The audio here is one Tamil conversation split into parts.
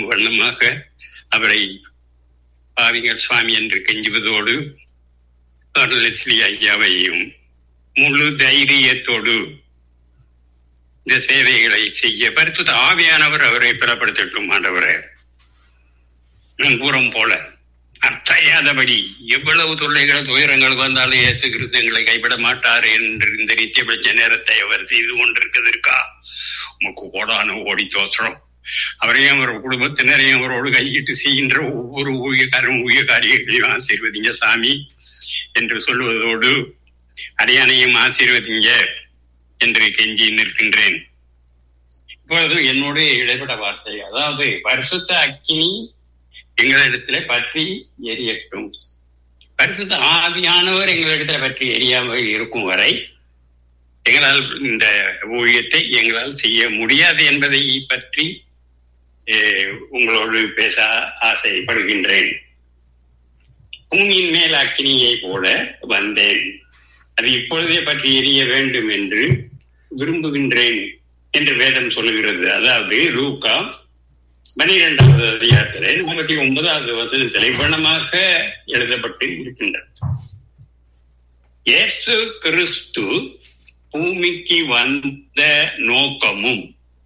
வண்ணமாக அவரை பாவிங்கள் சுவாமி என்று கெஞ்சுவதோடு லெஸ்லி ஐயாவையும் முழு தைரியத்தோடு இந்த சேவைகளை செய்ய பரிசுத்த ஆவியானவர் அவரை பிறப்படுத்தட்டும் ஆண்டவரே நான் கூறும் போல அத்தையாதபடி எவ்வளவு தொல்லைகள் துயரங்கள் வந்தாலும் இயேசு கிறிஸ்து எங்களை கைவிட மாட்டார் என்று இந்த நித்தியபட்ச நேரத்தை அவர் செய்து கொண்டிருக்கிறதற்கா உமக்கு கோடான ஓடி தோற்றம் அவரையும் அவர் குடும்பத்தினரையும் அவரோடு கையிட்டு செய்கின்ற ஒவ்வொரு ஊழியக்காரும் ஊழிய காரியங்களையும் ஆசீர்வதிங்க சாமி என்று சொல்வதோடு அடையானையும் ஆசீர்வதிங்க என்று கெஞ்சி நிற்கின்றேன் இப்பொழுது என்னோட இடைப்பட வார்த்தை அதாவது பரிசுத்த அக்கினி எங்களிடத்துல பற்றி எரியட்டும் பரிசுத்த ஆவியானவர் எங்களிடத்துல பற்றி எரியாமல் இருக்கும் வரை எங்களால் இந்த ஊழியத்தை எங்களால் செய்ய முடியாது என்பதை பற்றி உங்களோடு பேச ஆசைப்படுகின்றேன் பூமியின் மேல் அக்கினியை போல வந்தேன் அது இப்பொழுதே பற்றி எரிய வேண்டும் என்று விரும்புகின்றேன் என்று வேதம் சொல்லுகிறது அதாவது லூக்கா பனிரெண்டாவது அதிகாரத்திலே நாற்பத்தி ஒன்பதாவது வசனத்திலே வண்ணமாக எழுதப்பட்டு இருக்கின்றது இயேசு கிறிஸ்து பூமிக்கு வந்த நோக்கமும்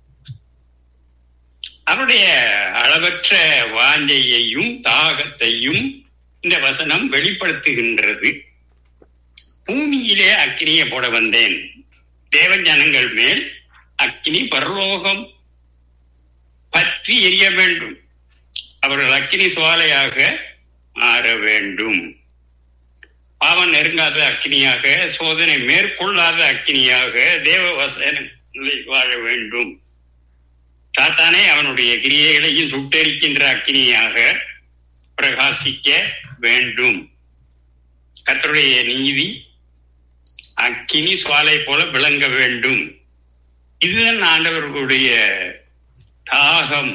அவருடைய அளவற்ற வாஞ்சையையும் தாகத்தையும் இந்த வசனம் வெளிப்படுத்துகின்றது பூமியிலே அக்கினியை போட வந்தேன் தேவ ஜனங்கள் மேல் அக்கினி பரலோகம் பற்றி எரிய வேண்டும் அவர்கள் அக்கினி சுவாலையாக மாற வேண்டும் பாவம் நெருங்காத அக்கினியாக சோதனை மேற்கொள்ளாத அக்கினியாக தேவ வசனங்களை வாழ வேண்டும் சாத்தானே அவனுடைய கிரியைகளையும் சுட்டெரிக்கின்ற அக்கினியாக பிரகாசிக்க வேண்டும் கத்தருடைய நீதி அக்கினி சுவாலை போல விளங்க வேண்டும் இதுதான் ஆண்டவர்களுடைய தாகம்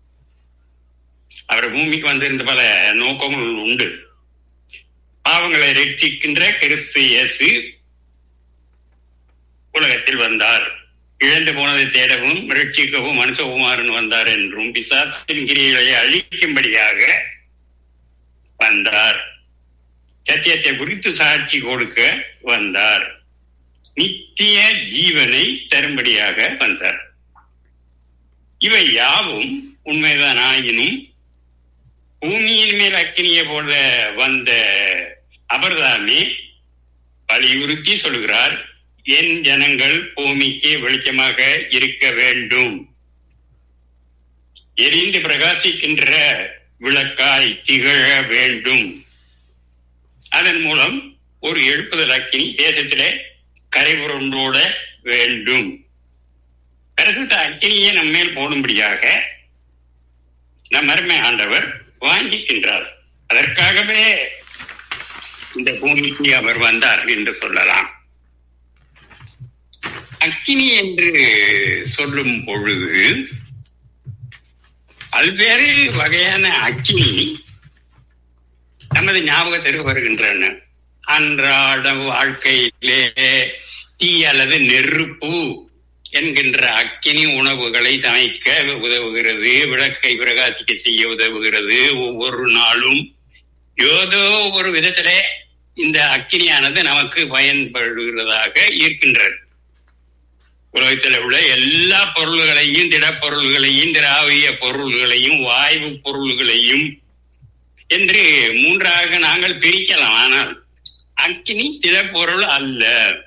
அவர் பூமிக்கு வந்திருந்த பல நோக்கங்கள் உண்டு பாவங்களை ரட்சிக்கின்ற கிறிஸ்து இயேசு உலகத்தில் வந்தார் இழந்து போனதை தேடவும் ரட்சிக்கவும் மனுஷகுமாரன் வந்தார் என்றும் பிசாசின் கிரிகளை அழிக்கும்படியாக வந்தார் சத்தியத்தை குறித்து சாட்சி கொடுக்க வந்தார் நித்திய ஜீவனை தரும்படியாக வந்தார் இவை யாவும் உண்மைதான் ஆயினும் பூமியின் மேல் அக்கினியை போல வந்த அபர்தாமே வலியுறுத்தி சொல்கிறார் என் ஜனங்கள் பூமிக்கு வெளிச்சமாக இருக்க வேண்டும் எரிந்து பிரகாசிக்கின்ற விளக்காய் திகழ வேண்டும் அதன் மூலம் ஒரு எழுப்புதல் அக்கினி தேசத்திலே கரைபுரண்டோட வேண்டும் பரிசுத்த அக்கினியை நம்ம மேல் போடும்படியாக நம் அருமை ஆண்டவர் வாங்கிக்கின்றார் அதற்காகவே இந்த பூமிக்கு அவர் வந்தார் என்று சொல்லலாம் அக்கினி என்று சொல்லும் பொழுது பல்வேறு வகையான அக்கினி நமது ஞாபகத்திற்கு வருகின்றன அன்றாட வாழ்க்கையிலே தீ அல்லது நெருப்பு என்கின்ற அக்கினி உணவுகளை சமைக்க உதவுகிறது விளக்கை பிரகாசிக்க செய்ய உதவுகிறது ஒவ்வொரு நாளும் ஏதோ ஒரு விதத்திலே இந்த அக்கினியானது நமக்கு பயன்படுகிறதாக இருக்கின்றது உலகத்தில் உள்ள எல்லா பொருள்களையும் திடப்பொருள்களையும் திராவிய பொருள்களையும் வாயு பொருள்களையும் என்று மூன்றாக நாங்கள் பிரிக்கலாம் ஆனால் அக்கினி திடப்பொருள் அல்ல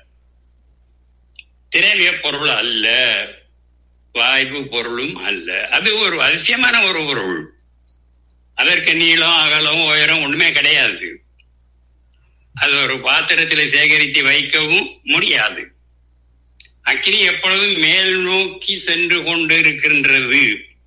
திரவிய பொருள் அல்ல வாய்ப்பு பொருளும் அல்ல அது ஒரு அதிசயமான ஒரு பொருள் அதற்கு நீளம் அகலம் உயரம் ஒண்ணுமே கிடையாது அது ஒரு பாத்திரத்தில் சேகரித்து வைக்கவும் முடியாது அக்கினி எப்பொழுதும் மேல் நோக்கி சென்று கொண்டு இருக்கின்றது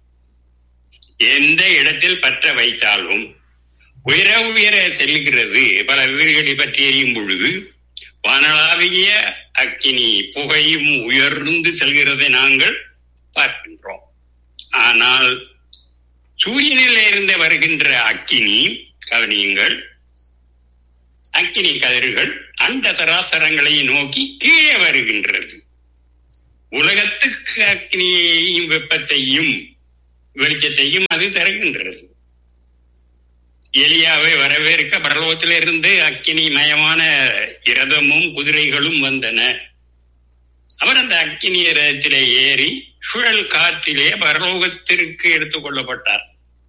எந்த இடத்தில் பற்ற வைத்தாலும் உயர உயர செல்கிறது பல வீடுகளை பற்றி எரியும் பொழுது வானளாவிய அக்கினி புகையும் உயர்ந்து செல்கிறதை நாங்கள் பார்க்கின்றோம் ஆனால் சூரியனில் இருந்து வருகின்ற அக்கினி கவனியுங்கள் அக்கினி கதிர்கள் அந்த தராசரங்களை நோக்கி கீழே வருகின்றது உலகத்துக்கு அக்னியையும் வெப்பத்தையும் வெளிச்சத்தையும் அது தருகின்றது எலியாவை வரவேற்க பரலோகத்திலிருந்து அக்கினி மயமான இரதமும் குதிரைகளும் வந்தன அவர் அந்த அக்கினி ரதத்திலே ஏறி சுழல் காற்றிலே பரலோகத்திற்கு எடுத்துக் கொள்ளப்பட்டார்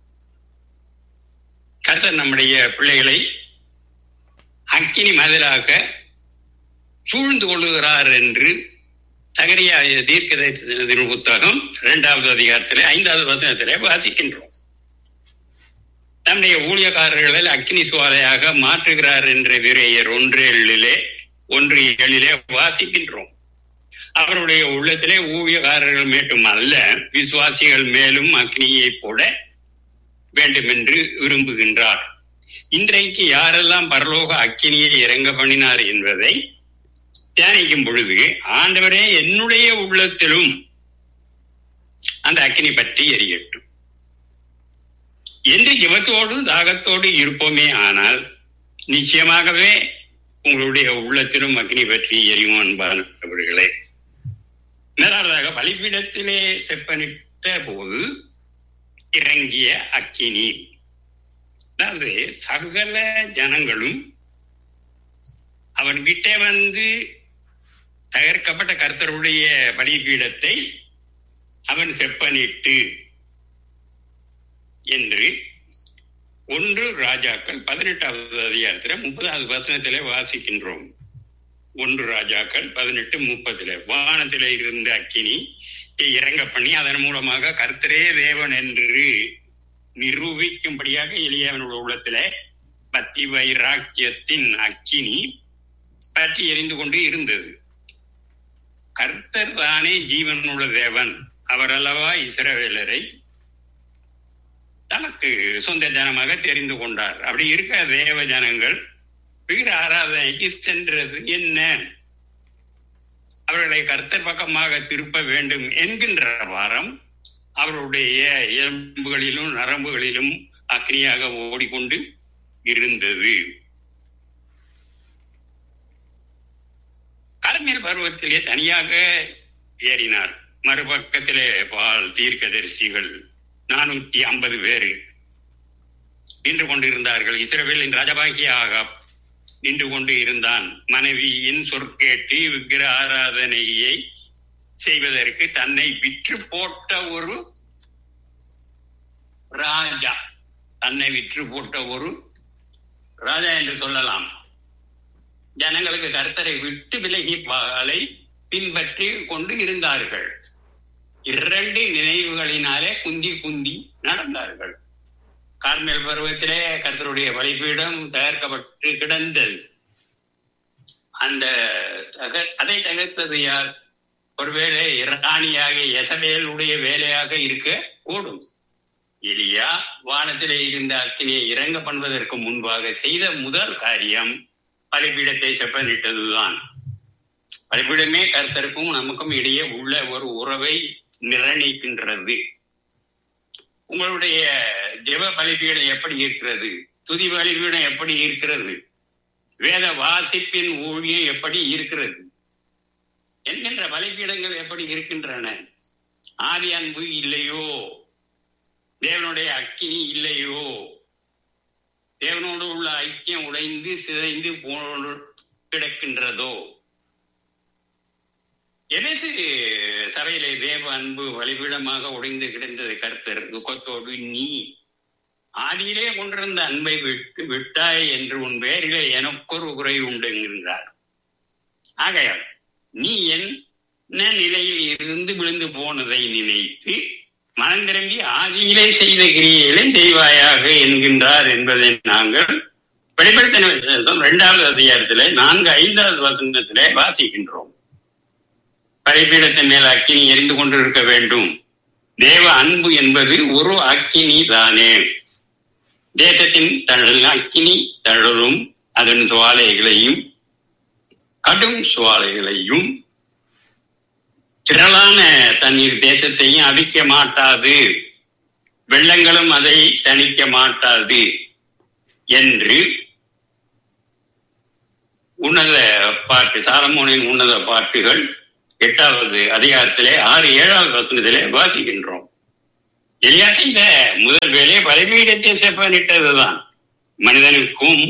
கர்த்தர் நம்முடைய பிள்ளைகளை அக்கினி மதிலாக சூழ்ந்து கொள்ளுகிறார் என்று தகரியாய தீர்க்க புத்தகம் இரண்டாவது அதிகாரத்திலே ஐந்தாவது வசனத்திலே வாசிக்கின்றோம் நம்முடைய ஊழியக்காரர்களை அக்னி சுவாலையாக மாற்றுகிறார் என்ற விரையர் ஒன்று ஏழிலே ஒன்று ஏழிலே வாசிக்கின்றோம் அவருடைய உள்ளத்திலே ஊழியக்காரர்கள் மட்டும் அல்ல விசுவாசிகள் மேலும் அக்னியை போட வேண்டும் என்று விரும்புகின்றார் இன்றைக்கு யாரெல்லாம் பரலோக அக்கினியை இறங்க பண்ணினார் என்பதை தியானிக்கும் பொழுது ஆண்டவரே என்னுடைய உள்ளத்திலும் அந்த அக்கினி பற்றி எரியட்டும் என்று இவத்தோடு தாகத்தோடு இருப்போமே ஆனால் நிச்சயமாகவே உங்களுடைய உள்ளத்திலும் அக்னி பற்றி எரியும் அன்பானவர்களே முதலாவதாக பலிபீடத்திலே செப்பனிட்ட போது இறங்கிய அக்கினி அதாவது சகல ஜனங்களும் அவன்கிட்ட வந்து தகர்க்கப்பட்ட கர்த்தருடைய பலிபீடத்தை அவன் செப்பனிட்டு என்று ஒன்று ராஜாக்கள் பதினெட்டாவது அதிகாரத்தில் முப்பதாவது வசனத்திலே வாசிக்கின்றோம் ஒன்று ராஜாக்கள் பதினெட்டு முப்பதிலே வானத்திலே இருந்த அக்கினி இறங்க பண்ணி அதன் மூலமாக கர்த்தரே தேவன் என்று நிரூபிக்கும்படியாக எளியவனுடைய உள்ளத்திலே பக்தி வைராக்கியத்தின் அக்கினி பற்றி எரிந்து கொண்டு இருந்தது கர்த்தர் தானே ஜீவனுள்ள தேவன் அவர் அல்லவா இஸ்ரவேலரை தனக்கு சொந்த ஜனமாக தெரிந்து கொண்டார் அப்படி இருக்க தேவ ஜனங்கள் வீர ஆராதனைக்கு சென்றது என்ன அவர்களை கர்த்தர் பக்கமாக திருப்ப வேண்டும் என்கின்ற வாரம் அவருடைய எலும்புகளிலும் நரம்புகளிலும் அக்னியாக ஓடிக்கொண்டு இருந்தது கர்மேல் பருவத்திலே தனியாக ஏறினார் மறுபக்கத்திலே பால் தீர்க்கதரிசிகள் நானூத்தி ஐம்பது பேரு நின்று கொண்டிருந்தார்கள் இஸ்ரவேலின் ராஜபாகியாக நின்று கொண்டு இருந்தான் மனைவியின் சொற்கேட்டு விக்கிர ஆராதனையை செய்வதற்கு தன்னை விற்று போட்ட ஒரு ராஜா தன்னை விற்று போட்ட ஒரு ராஜா என்று சொல்லலாம் ஜனங்களுக்கு கர்த்தரை விட்டு விலகி பாலை பின்பற்றி கொண்டு இருந்தார்கள் இரண்டு நினைவுகளினாலே குந்தி குந்தி நடந்தார்கள் கார்மேல் பருவத்திலே கர்த்தருடைய பலிபீடம் தகர்க்கப்பட்டு கிடந்தது அந்த அதை தகர்த்தது யார் ஒருவேளை இராணியாக எசவேலுடைய வேலையாக இருக்க கூடும் எலியா வானத்திலே இருந்த அக்கினியை இறங்க பண்ணுவதற்கு முன்பாக செய்த முதல் காரியம் பலிபீடத்தை செப்பனிட்டதுதான் பலிபீடமே கர்த்தருக்கும் நமக்கும் இடையே உள்ள ஒரு உறவை நிர்ணயிக்கின்றது உங்களுடைய ஜெப பலிபீடம் எப்படி இருக்கிறது துதி பலிபீடம் எப்படி இருக்கிறது வேத வாசிப்பின் ஊழியம் எப்படி இருக்கிறது என்கின்ற பலிபீடங்கள் எப்படி இருக்கின்றன ஆதி அன்பு இல்லையோ தேவனுடைய அக்கினி இல்லையோ தேவனோடு உள்ள ஐக்கியம் உடைந்து சிதைந்து போ கிடக்கின்றதோ எபேசு சபையிலே தேவ அன்பு வழிபீடமாக உடைந்து கிடந்தது கர்த்தர் துக்கத்தோடு நீ ஆதியிலே கொண்டிருந்த அன்பை விட்டு விட்டாய் என்று உன் பேரிலே எனக்கொரு குறை உண்டு என்கின்றார் ஆகையால் நீ என்ன நிலையில் இருந்து விழுந்து போனதை நினைத்து மனம் திரும்பி ஆதியிலே செய்த கிரியைகளை செய்வாயாக என்கின்றார் என்பதை நாங்கள் வெளிப்படுத்தின இரண்டாவது அதிகாரத்திலே நான்கு ஐந்தாவது வசனத்திலே வாசிக்கின்றோம் படைப்பீடத்தின் மேல் அக்கினி எரிந்து கொண்டிருக்க வேண்டும் தேவ அன்பு என்பது ஒரு அக்கினி தானே தேசத்தின் தழல் அக்கினி தழலும் அதன் சுவாலைகளையும் கடும் சுவாலைகளையும் திரளான தண்ணீர் தேசத்தையும் அவிக்க மாட்டாது வெள்ளங்களும் அதை தணிக்க மாட்டாது என்று உன்னத பாட்டு சாலமோனின் உன்னத பாட்டுகள் எட்டாவது அதிகாரத்திலே ஆறு ஏழாவது வசனத்திலே வாசிக்கின்றோம் எலியா செய்த முதல் வேலையை பலிபீடத்தை செப்பனிட்டதுதான் மனிதனுக்கும்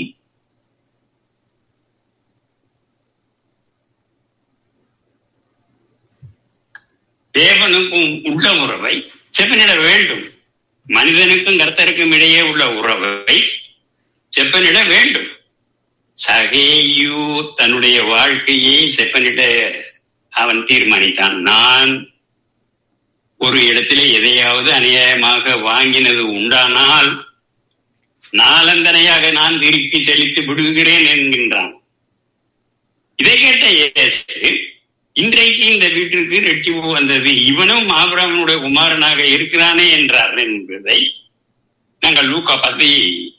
தேவனுக்கும் உள்ள உறவை செப்பனிட வேண்டும் மனிதனுக்கும் கர்த்தருக்கும் இடையே உள்ள உறவை செப்பனிட வேண்டும் சகேயு தன்னுடைய வாழ்க்கையை செப்பனிட அவன் தீர்மானித்தான் நான் ஒரு இடத்திலே எதையாவது அநியாயமாக வாங்கினது உண்டானால் நாலந்தனையாக நான் திருப்பி செலுத்தி விடுகிறேன் என்கின்றான் இதை கேட்ட இயேசு இன்றைக்கு இந்த வீட்டிற்கு ரட்சிப்பு வந்தது இவனும் ஆபிரமனுடைய குமாரனாக இருக்கிறானே என்றார் என்பதை நாங்கள் லூக்கா பத்தி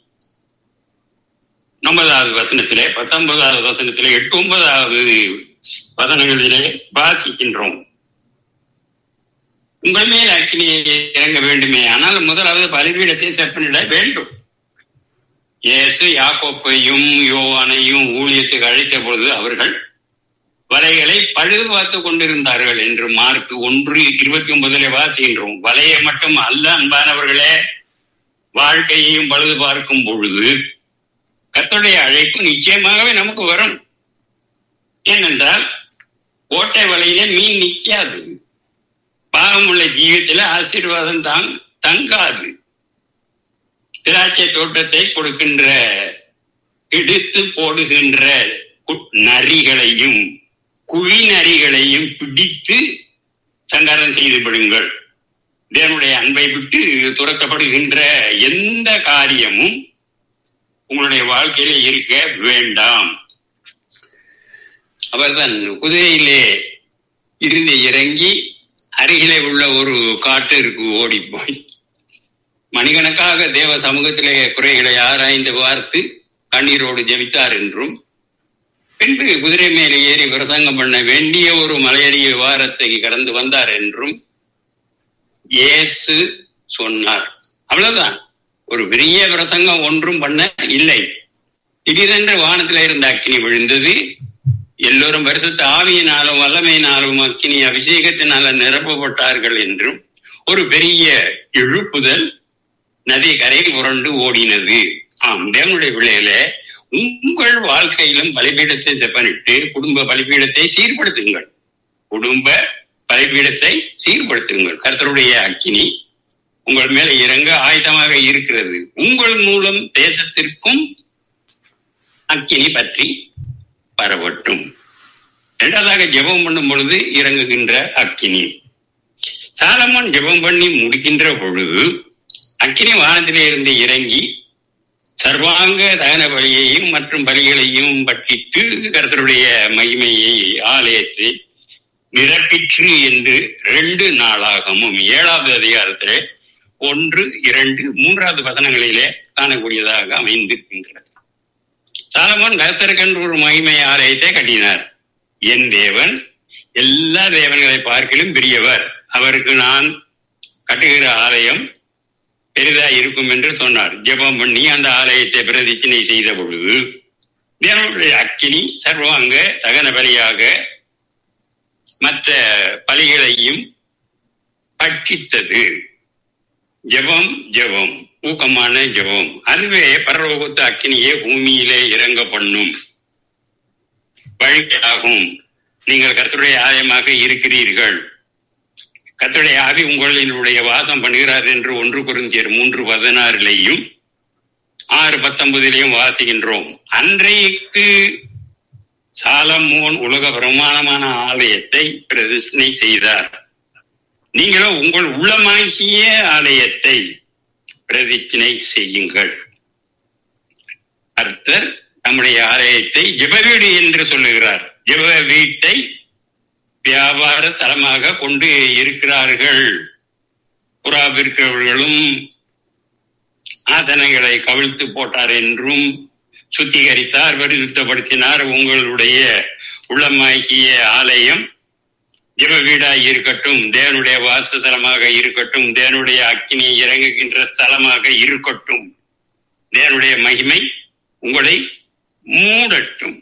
ஒன்பதாவது வசனத்திலே பத்தொன்பதாவது வசனத்திலே எட்டு ஒன்பதாவது வசனங்களிலே வாசிக்கின்றோம் உங்கள் மேல் அக்கினியை இறங்க வேண்டுமே ஆனால் முதலாவது பலிபீடத்தை செப்பனிட வேண்டும் இயேசு யாக்கோப்பையும் யோவானையும் ஊழியத்துக்கு அழைத்த பொழுது அவர்கள் வலைகளை பழுது பார்த்து கொண்டிருந்தார்கள் என்று மார்க் ஒன்று இருபத்தி ஒன்பதுல வாசிக்கின்றோம் வலையை மட்டும் அல்ல அன்பானவர்களே வாழ்க்கையையும் பழுது பார்க்கும் பொழுது கத்தோடைய அழைப்பு நிச்சயமாகவே நமக்கு வரும் ஏனென்றால் ஓட்டை வலையிலே மீன் நிற்காது பாவமுள்ள ஜீவியத்தில் ஆசீர்வாதம் தான் தங்காது திராட்சை தோட்டத்தை கொடுக்கின்ற எடுத்து போடுகின்ற நரிகளையும் குழி நரிகளையும் பிடித்து சங்காரம் செய்து விடுங்கள் தேவனுடைய அன்பை விட்டு துரத்தப்படுகின்ற எந்த காரியமும் உங்களுடைய வாழ்க்கையில இருக்க வேண்டாம் அவர்தான் குதிரையிலே இருந்து இறங்கி அருகிலே உள்ள ஒரு காட்டிற்கு ஓடி போய் மணிக்கணக்காக தேவ சமூகத்திலே குறைகளை ஆராய்ந்து பார்த்து கண்ணீரோடு ஜெபித்தார் என்றும் பின்பு குதிரை மேலே ஏறி பிரசங்கம் பண்ண வேண்டிய ஒரு மலையறிய வாரத்தை கடந்து வந்தார் என்றும் இயேசு சொன்னார் அவ்வளவுதான் ஒரு பெரிய பிரசங்கம் ஒன்றும் பண்ண இல்லை திடீரென்று வானத்தில் இருந்த அக்கினி விழுந்தது எல்லோரும் பரிசுத்த ஆவியினாலும் வல்லமையினாலும் அக்கினி அபிஷேகத்தினால நிரப்பப்பட்டார்கள் என்றும் ஒரு பெரிய எழுப்புதல் நதி கரை புரண்டு ஓடினது ஆம் தேவனுடைய பிள்ளைகளே உங்கள் வாழ்க்கையிலும் பலிபீடத்தை செப்பனிட்டு குடும்ப பலிபீடத்தை சீர்படுத்துங்கள் குடும்ப பலிபீடத்தை சீர்படுத்துங்கள் கர்த்தருடைய அக்கினி உங்கள் மேல இறங்க ஆயுதமாக இருக்கிறது உங்கள் மூலம் தேசத்திற்கும் அக்கினி பற்றி பரவட்டும் இரண்டாவதாக ஜெபம் பண்ணும் பொழுது இறங்குகின்ற அக்கினி சாலமோன் ஜெபம் பண்ணி முடிக்கின்ற பொழுது அக்கினி வானத்திலே இருந்து இறங்கி சர்வாங்க தகன பலியையும் மற்றும் பலிகளையும் பற்றித்து கருத்தருடைய மகிமையை ஆலயத்தை நிரப்பிற்று என்று ரெண்டு நாளாகவும் ஏழாவது அதிகாரத்திலே ஒன்று இரண்டு மூன்றாவது வசனங்களிலே காணக்கூடியதாக அமைந்திருக்கின்றது சாலமோன் கருத்தருக்கென்று ஒரு மகிமை ஆலயத்தை கட்டினார் என் தேவன் எல்லா தேவன்களை பார்க்கிலும் பெரியவர் அவருக்கு நான் கட்டுகிற ஆலயம் பெரிதா இருக்கும் என்று சொன்னார் ஜெபம் பண்ணி அந்த ஆலயத்தை பிரதிச்சனை செய்த பொழுது தேவனுடைய அக்கினி சர்வாங்க தகன பலியாக மற்ற பலிகளையும் பட்சித்தது ஜெபம் ஜெபம் ஊக்கமான ஜெபம் அதுவே பரலோகத்து அக்கினியே பூமியிலே இறங்க பண்ணும் வழியாகும் நீங்கள் கர்த்தருடைய ஆலயமாக இருக்கிறீர்கள் கர்த்தருடைய ஆவி உங்களினுடைய வாசம் பண்ணுகிறார் என்று ஒன்று குறிஞ்சியர் மூன்று பதினாறிலையும் ஆறு பத்தொன்பதிலையும் வாசிக்கின்றோம் அன்றைக்கு சாலமோன் உலக பிரமாணமான ஆலயத்தை பிரதிஷ்டனை செய்தார் நீங்களோ உங்கள் உள்ளமாகிய ஆலயத்தை பிரதிஷ்டனை செய்யுங்கள் கர்த்தர் நம்முடைய ஆலயத்தை ஜெப வீடு என்று சொல்லுகிறார் ஜெப வீட்டை வியாபார தலமாக கொண்டு இருக்கிறார்கள் புறா விற்கிறவர்களும் ஆதனங்களை கவிழ்த்து போட்டார் என்றும் சுத்திகரித்தார் பரிசுத்தப்படுத்தினார் உங்களுடைய உள்ளமாகிய ஆலயம் ஜெப வீடாய் இருக்கட்டும் தேவனுடைய வாசஸ்தலமாக இருக்கட்டும் தேவனுடைய அக்கினி இறங்குகின்ற ஸ்தலமாக இருக்கட்டும் தேவனுடைய மகிமை உங்களை மூடட்டும்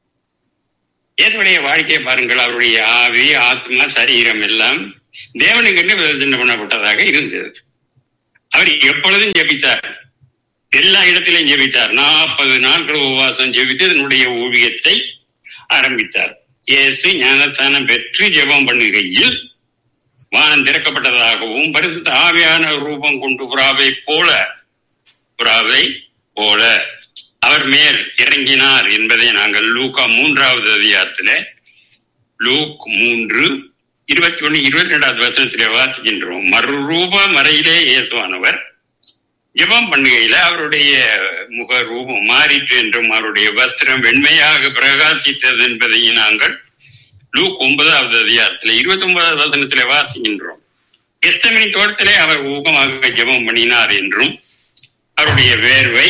இயேசுடைய வாழ்க்கையை பாருங்கள் அவருடைய ஆவி ஆத்மா சரீரம் எல்லாம் தேவனுக்கென்று பிரதர்சனம் பண்ணப்பட்டதாக இருந்தது அவர் எப்பொழுதும் ஜெபித்தார் எல்லா இடத்திலும் ஜெபித்தார் நாற்பது நாட்கள் உபவாசம் ஜெபித்து தன்னுடைய ஊழியத்தை ஆரம்பித்தார் இயேசு ஞானஸ்தானம் பெற்று ஜெபம் பண்ணுகையில் வானம் திறக்கப்பட்டதாகவும் பரிசுத்த ஆவியான ரூபம் கொண்டு புறாவை போல புறாவை போல அவர் மேல் இறங்கினார் என்பதை நாங்கள் லூக்கா மூன்றாவது அதிகாரத்துல லூக் மூன்று இருபத்தி ஒண்ணு இருபத்தி ரெண்டாவது வசனத்திலே வாசிக்கின்றோம் மறுரூப மறையிலே இயேசுவானவர் ஜெபம் பண்ணுகையில அவருடைய முக ரூபம் மாறிற்று என்றும் அவருடைய வஸ்திரம் வெண்மையாக பிரகாசித்தது என்பதையும் நாங்கள் லூக் ஒன்பதாவது அதிகாரத்தில் இருபத்தி ஒன்பதாவது வசனத்திலே வாசிக்கின்றோம் எஸ்தமினி தோட்டத்திலே அவர் ஊக்கமாக ஜெபம் பண்ணினார் என்றும் அவருடைய வேர்வை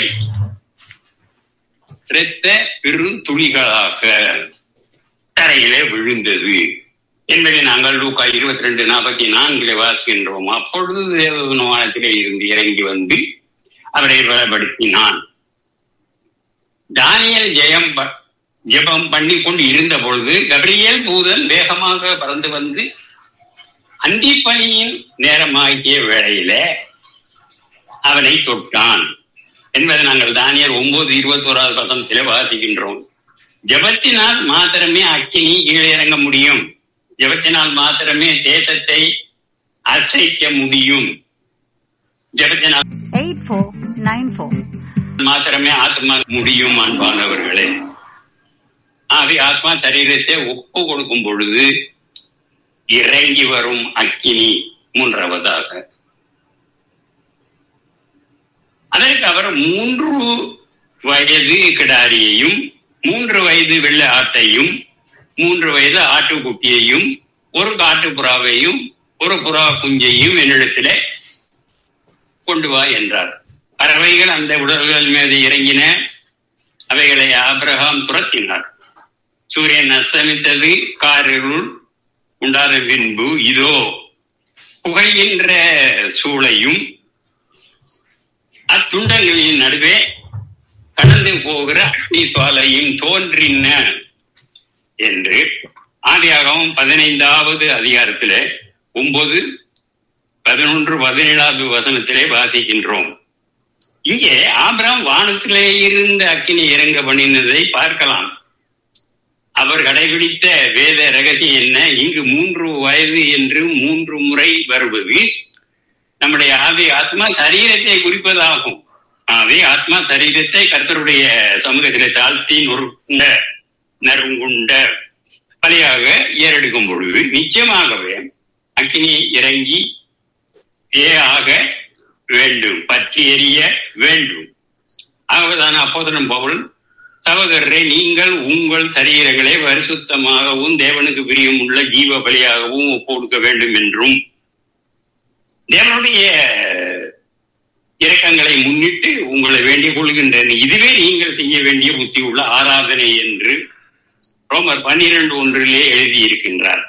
இரத்த பெருந்துளிகளாக தரையிலே விழுந்தது என்பதை நாங்கள் லூக்கா இருபத்தி ரெண்டு நாற்பத்தி நான்கிலே வாசிக்கின்றோம் அப்பொழுது தேவனத்திலே இருந்து இறங்கி வந்து அவரை பலப்படுத்தினான் தானியல் ஜெயம் ப- ஜெபம் பண்ணி கொண்டு இருந்த பொழுது கபிரியேல் பூதன் வேகமாக பறந்து வந்து அந்திப்பணியின் நேரமாகிய வேளையில அவனை தொட்டான் என்பதை நாங்கள் தானியல் ஒன்பது இருபத்தி ஓராவது வசனத்திலே வாசிக்கின்றோம் ஜெபத்தினால் மாத்திரமே அக்கினி கீழே இறங்க முடியும் ஜெபத்தினால் மாத்திரமே தேசத்தை அசைக்க முடியும் ஜெபத்தினால் 8494. மாத்திரமே ஆத்மா முடியும் அன்பானவர்களே ஆவி ஆத்மா சரீரத்தை ஒப்பு கொடுக்கும் பொழுது இறங்கி வரும் அக்கினி மூன்றாவதாக அதற்கு அவர் மூன்று வயது கிடாரியையும் மூன்று வயது வெள்ளை ஆட்டையும் மூன்று வயது ஆட்டுக்குட்டியையும் ஒரு காட்டுப்புறாவையும் ஒரு புறா குஞ்சையும் என்னிடத்திலே கொண்டு வா என்றார் பறவைகள் அந்த உடல்கள் மீது இறங்கின அவைகளை ஆபிரகாம் துரத்தினார் சூரியன் அஸ்தமித்தது காரிருள் உண்டான பின்பு இதோ புகைகின்ற சூளையும் அத்துண்டங்களின் நடுவே கடந்து போகிற அக்னி சுவாலையும் தோன்றின என்று ஆதியாகவும் பதினைந்தாவது அதிகாரத்திலே ஒன்பது பதினொன்று பதினேழாவது வசனத்திலே வாசிக்கின்றோம் இங்கே ஆபிராம் வானத்திலே இருந்த அக்கினி இறங்க பண்ணினதை பார்க்கலாம் அவர் கடைபிடித்த வேத ரகசியம் என்ன இங்கு மூன்று வயது என்று மூன்று முறை வருவது நம்முடைய ஆவி ஆத்மா சரீரத்தை குறிப்பதாகும் ஆவி ஆத்மா சரீரத்தை கர்த்தருடைய சமூகத்திலே தாழ்த்தி நொறுக்குண்ட நறுங்குண்ட பலியாக ஏறெடுக்கும் பொழுது நிச்சயமாகவே அக்கினி இறங்கி ஏ ஆக வேண்டும் பற்றி எரிய வேண்டும் ஆகவேதான் அப்போசனம் பவுல் சகோதரரை நீங்கள் உங்கள் சரீரங்களை பரிசுத்தமாகவும் தேவனுக்கு பிரியம் உள்ள ஜீவ பலியாகவும் ஒப்பு கொடுக்க வேண்டும் என்றும் தேவனுடைய இரக்கங்களை முன்னிட்டு உங்களை வேண்டிக் கொள்கின்றேன் இதுவே நீங்கள் செய்ய வேண்டிய புத்தி உள்ள ஆராதனை என்று ரோமர் பன்னிரண்டு ஒன்றிலே எழுதியிருக்கின்றார்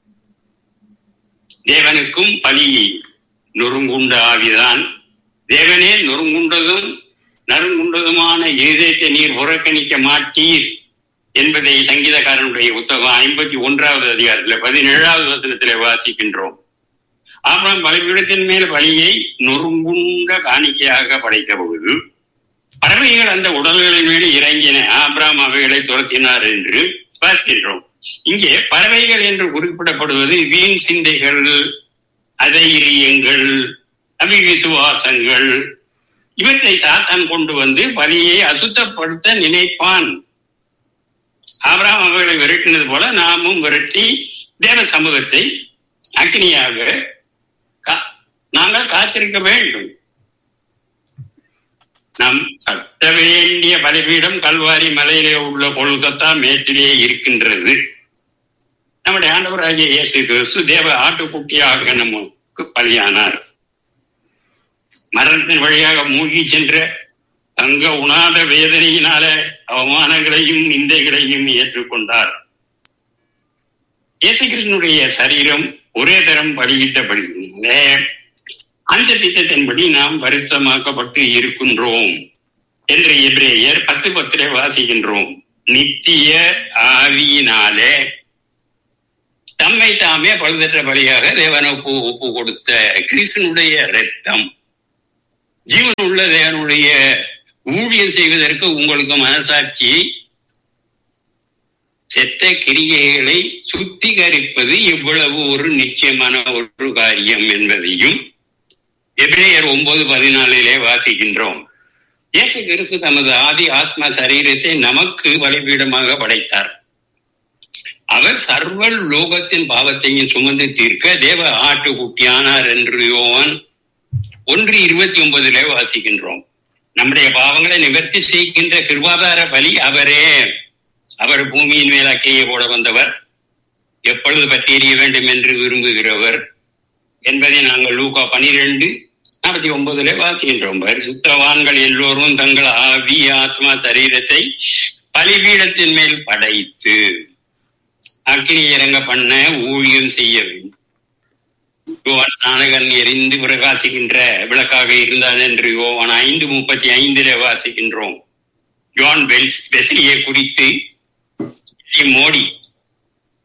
தேவனுக்கும் பலி நொறுங்குண்ட ஆவிதான் தேவனே நொறுங்குண்டதும் நறுங்குண்டதுமான இருதயத்தை நீர் புறக்கணிக்க மாட்டீர் என்பதை சங்கீதக்காரனுடைய புத்தகம் ஐம்பத்தி ஒன்றாவது அதிகாரத்தில் பதினேழாவது வசனத்திலே வாசிக்கின்றோம் ஆபிரகாம் பலிபீடத்தின் மேல் பலியை நொறுங்குண்ட காணிக்கையாக படைத்த பொழுது பறவைகள் அந்த உடல்களின் மேல் இறங்கின ஆபிராம் அவைகளை துரத்தினார் என்று பார்க்கின்றோம் இங்கே பறவைகள் என்று குறிப்பிடப்படுவது வீண் சிந்தைகள் அதைரியங்கள் அபிவிசுவாசங்கள் இவற்றை சாத்தான் கொண்டு வந்து பலியை அசுத்தப்படுத்த நினைப்பான் ஆபிராம் அவர்களை விரட்டினது போல நாமும் விரட்டி தேவ சமூகத்தை அக்னியாக கா- நாங்கள் காத்திருக்க வேண்டும் நம் கட்ட வேண்டிய பலிபீடம் கல்வாரி மலையிலே உள்ள கொல்கத்தா மேட்டிலே இருக்கின்றது நம்முடைய ஆண்டவராகிய இயேசு கிறிஸ்து தேவ ஆட்டுக்குட்டியாக நமக்கு பலியானார் மரணத்தின் வழியாக மூழ்கி சென்ற தங்க உணாத வேதனையினால அவமானங்களையும் நிந்தைகளையும் ஏற்றுக்கொண்டார் இயேசு கிருஷ்ணனுடைய சரீரம் ஒரே தரம் பலியிட்டபடியே அந்த திட்டத்தின்படி நாம் பரிசுத்தமாக்கப்பட்டு இருக்கின்றோம் என்று எபிரேயர் பத்து பத்திலே வாசிக்கின்றோம் நித்திய ஆவியினாலே தம்மை தாமே பழுதற்ற பலியாக தேவனுக்கு ஒப்பு கொடுத்த கிறிஸ்தனுடைய ரத்தம் ஜீவன் உள்ள தேவனுடைய ஊழியம் செய்வதற்கு உங்களுக்கு மனசாட்சி செத்த கிரிகைகளை சுத்திகரிப்பது எவ்வளவு ஒரு நிச்சயமான ஒரு காரியம் என்பதையும் எபிரேயர் ஒன்பது பதினாலிலே வாசிக்கின்றோம் இயேசு கிறிஸ்து தமது ஆதி ஆத்ம சரீரத்தை நமக்கு பலிபீடமாக படைத்தார் அவர் சர்வ லோகத்தின் பாவத்தையும் சுமந்து தீர்க்க தேவ ஆட்டுக்குட்டியானார் என்று யோவான் ஒன்று இருபத்தி ஒன்பதிலே வாசிக்கின்றோம் நம்முடைய பாவங்களை நிவர்த்தி செய்கின்ற கிருபாதார பலி அவரே அவர் பூமியின் மேல் அக்கையை போட வந்தவர் எப்பொழுது பற்றி எறிய வேண்டும் என்று விரும்புகிறவர் என்பதை நாங்கள் லூகா பனிரெண்டு நாற்பத்தி ஒன்பதுல வாசிக்கின்றோம் சுத்தவான்கள் எல்லோரும் தங்கள் ஆவி ஆத்மா சரீரத்தை பலிபீடத்தின் மேல் படைத்து அக்கினி இறங்க பண்ண ஊழியம் செய்ய வேண்டும் யோவான் ஸ்நானகன் எரிந்து பிரகாசிக்கின்ற விளக்காக இருந்தான் என்று யோவான் ஐந்து முப்பத்தி ஐந்திலே வாசிக்கின்றோம் ஜான் பெல்ஸ் வெஸ்லியை குறித்து மோடி